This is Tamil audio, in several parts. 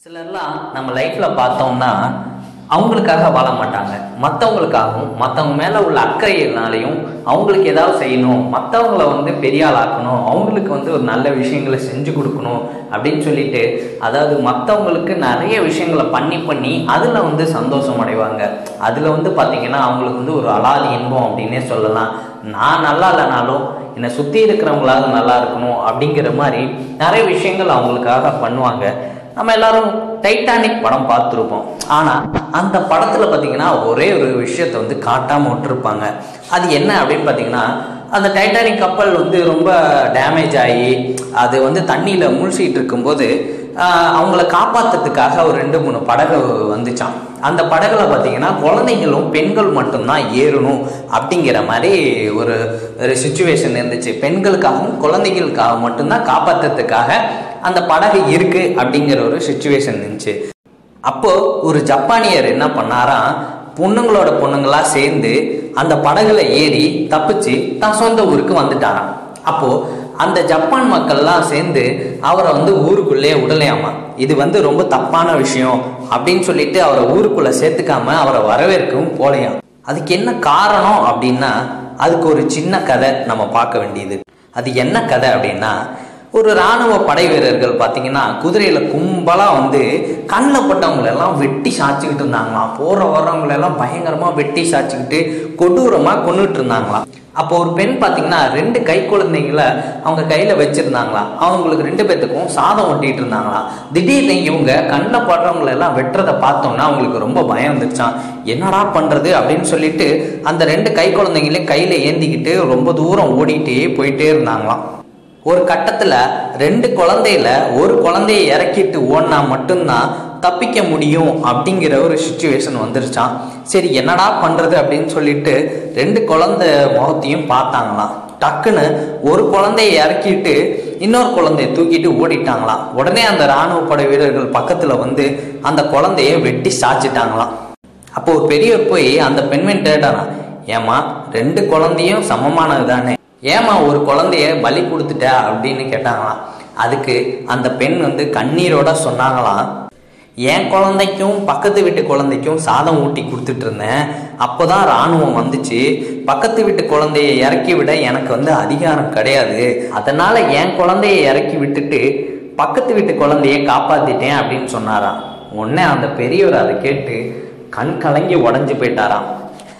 சிலர்லாம் நம்ம லைஃப்ல பார்த்தோம்னா அவங்களுக்காக வாழ மாட்டாங்க மற்றவங்களுக்காகவும் மற்றவங்க மேலே உள்ள அக்கறையினாலையும் அவங்களுக்கு ஏதாவது செய்யணும் மற்றவங்கள வந்து பெரிய ஆள் ஆக்கணும் அவங்களுக்கு வந்து ஒரு நல்ல விஷயங்களை செஞ்சு கொடுக்கணும் அப்படின்னு சொல்லிட்டு அதாவது மற்றவங்களுக்கு நிறைய விஷயங்களை பண்ணி பண்ணி அதில் வந்து சந்தோஷம் அடைவாங்க அதில் வந்து பார்த்தீங்கன்னா அவங்களுக்கு வந்து ஒரு அலாதி இன்பம் அப்படின்னே சொல்லலாம் நான் நல்லா இல்லைனாலும் என்னை சுற்றி இருக்கிறவங்களாவது நல்லா இருக்கணும் அப்படிங்கிற மாதிரி நிறைய விஷயங்கள் அவங்களுக்காக பண்ணுவாங்க நம்ம எல்லாரும் டைட்டானிக் படம் பார்த்துருப்போம் ஆனால் அந்த படத்தில் பார்த்தீங்கன்னா ஒரே ஒரு விஷயத்தை வந்து காட்டாமல் விட்டுருப்பாங்க அது என்ன அப்படின்னு பார்த்தீங்கன்னா அந்த டைட்டானிக் கப்பல் வந்து ரொம்ப டேமேஜ் ஆகி அது வந்து தண்ணியில் மூழ்கிட்டு இருக்கும்போது ஆஹ், அவங்கள காப்பாற்றுறதுக்காக ஒரு ரெண்டு மூணு படகு வந்துச்சான் அந்த படகுல பார்த்தீங்கன்னா குழந்தைங்களும் பெண்கள் மட்டும்தான் ஏறணும் அப்படிங்கிற மாதிரி ஒரு ஒரு சுச்சுவேஷன் இருந்துச்சு பெண்களுக்காகவும் குழந்தைகளுக்காக மட்டும்தான் காப்பாற்றுறதுக்காக அந்த படகு இருக்கு அப்படிங்கிற ஒரு சுச்சுவேஷன் இருந்துச்சு அப்போ ஒரு ஜப்பானியர் என்ன பண்ணாராம் பொண்ணுங்களோட பொண்ணுங்களா சேர்ந்து அந்த படகுல ஏறி தப்பிச்சு தான் சொந்த ஊருக்கு வந்துட்டாராம் அப்போ அந்த ஜப்பான் மக்கள்லாம் சேர்ந்து அவரை வந்து ஊருக்குள்ளே விடலையாமா இது வந்து ரொம்ப தப்பான விஷயம் அப்படின்னு சொல்லிட்டு அவரை ஊருக்குள்ள சேர்த்துக்காம அவரை வரவேற்கவும் போலையாம் அதுக்கு என்ன காரணம் அப்படின்னா அதுக்கு ஒரு சின்ன கதை நம்ம பார்க்க வேண்டியது அது என்ன கதை அப்படின்னா ஒரு இராணுவ படை வீரர்கள் பார்த்தீங்கன்னா குதிரையில கும்பலா வந்து கண்ணில் பட்டவங்களை எல்லாம் வெட்டி சாய்ச்சிக்கிட்டு இருந்தாங்களாம் போற வர்றவங்களை எல்லாம் பயங்கரமா வெட்டி சாய்ச்சிக்கிட்டு கொடூரமா கொண்டுட்டு இருந்தாங்களாம் அப்போ ஒரு பெண் பார்த்தீங்கன்னா ரெண்டு கை குழந்தைங்கள அவங்க கையில வச்சிருந்தாங்களாம் அவங்களுக்கு ரெண்டு பேத்துக்கும் சாதம் ஒட்டிட்டு இருந்தாங்களாம் திடீர்னு இவங்க கண்ணில் படுறவங்களை எல்லாம் வெட்டுறதை பார்த்தோம்னா அவங்களுக்கு ரொம்ப பயம் வந்துருச்சான் என்னடா பண்றது அப்படின்னு சொல்லிட்டு அந்த ரெண்டு கை குழந்தைங்களையும் கையில ஏந்திக்கிட்டு ரொம்ப தூரம் ஓடிட்டே போயிட்டே இருந்தாங்களாம் ஒரு கட்டத்துல ரெண்டு குழந்தையில ஒரு குழந்தைய இறக்கிட்டு ஓடினா மட்டும்தான் தப்பிக்க முடியும் அப்படிங்கிற ஒரு சுச்சுவேஷன் வந்துருச்சான் சரி என்னடா பண்றது அப்படின்னு சொல்லிட்டு ரெண்டு குழந்தை முகத்தையும் பார்த்தாங்களாம் டக்குன்னு ஒரு குழந்தைய இறக்கிட்டு இன்னொரு குழந்தைய தூக்கிட்டு ஓடிட்டாங்களாம் உடனே அந்த ராணுவ படை வீரர்கள் பக்கத்துல வந்து அந்த குழந்தைய வெட்டி சாச்சிட்டாங்களாம் அப்போ ஒரு பெரியவர் போய் அந்த பெண்மணி கேட்டாராம் ஏமா ரெண்டு குழந்தையும் சமமானது தானே ஏமா ஒரு குழந்தைய பலி கொடுத்துட்ட அப்படின்னு கேட்டாங்களாம் அதுக்கு அந்த பெண் வந்து கண்ணீரோட சொன்னாங்களாம் என் குழந்தைக்கும் பக்கத்து வீட்டு குழந்தைக்கும் சாதம் ஊட்டி கொடுத்துட்டு இருந்தேன் அப்போதான் ராணுவம் வந்துச்சு பக்கத்து வீட்டு குழந்தைய இறக்கி விட எனக்கு வந்து அதிகாரம் கிடையாது அதனால என் குழந்தைய இறக்கி விட்டுட்டு பக்கத்து வீட்டு குழந்தைய காப்பாத்திட்டேன் அப்படின்னு சொன்னாராம் உடனே அந்த பெரியவர் அதை கேட்டு கண் கலங்கி உடஞ்சு போயிட்டாராம்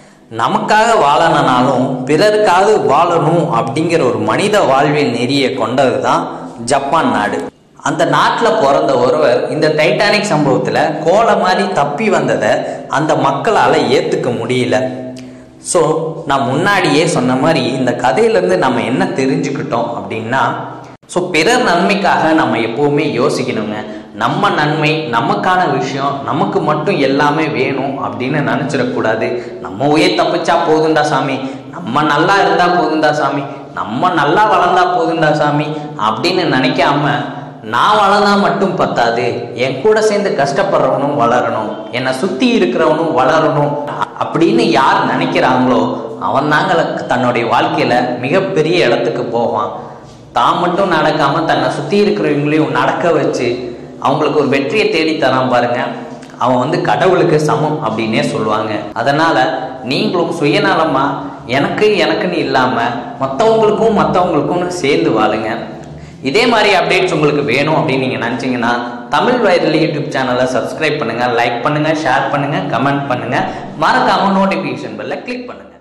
நமக்காக வாழணுனாலும் பிறருக்காக வாழணும் அப்படிங்கிற ஒரு மனித வாழ்வியல் நெறியை கொண்டது தான் ஜப்பான் நாடு அந்த நாட்டில் பிறந்த ஒருவர் இந்த டைட்டானிக் சம்பவத்தில் கோலை மாதிரி தப்பி வந்ததை அந்த மக்களால் ஏற்றுக்க முடியல ஸோ நான் முன்னாடியே சொன்ன மாதிரி இந்த கதையிலேருந்து நம்ம என்ன தெரிஞ்சுக்கிட்டோம் அப்படின்னா ஸோ பிறர் நன்மைக்காக நம்ம எப்போவுமே யோசிக்கணுங்க நம்ம நன்மை நமக்கான விஷயம் நமக்கு மட்டும் எல்லாமே வேணும் அப்படின்னு நினச்சிடக்கூடாது நம்ம உயிர் தப்பிச்சா போதுண்டா சாமி நம்ம நல்லா இருந்தா போதுண்டா சாமி நம்ம நல்லா வளர்ந்தா போதுண்டா சாமி அப்படின்னு நினைக்காம நான் வளர்ந்தா மட்டும் பத்தாது என் கூட சேர்ந்து கஷ்டப்படுறவனும் வளரணும் என்னை சுத்தி இருக்கிறவனும் வளரணும் அப்படின்னு யார் நினைக்கிறாங்களோ அவன் தாங்க தன்னுடைய வாழ்க்கையில மிகப்பெரிய இடத்துக்கு போவான் தான் மட்டும் நடக்காம தன்னை சுத்தி இருக்கிறவங்களையும் நடக்க வச்சு அவங்களுக்கு ஒரு வெற்றியை தேடி தரான் பாருங்க அவன் வந்து கடவுளுக்கு சமம் அப்படின்னே சொல்லுவாங்க அதனால நீங்களும் சுயநலமா எனக்கு எனக்குன்னு இல்லாம மற்றவங்களுக்கும் மற்றவங்களுக்கும் சேர்ந்து வாழுங்க இதே மாதிரி அப்டேட்ஸ் உங்களுக்கு வேணும் அப்படின்னு நீங்கள் நினச்சிங்கன்னா தமிழ் வைரல் யூடியூப் சேனலை சப்ஸ்கிரைப் பண்ணுங்கள் லைக் பண்ணுங்கள் ஷேர் பண்ணுங்கள் கமெண்ட் பண்ணுங்கள் மறக்காமல் நோட்டிஃபிகேஷன் பெல்லை கிளிக் பண்ணுங்கள்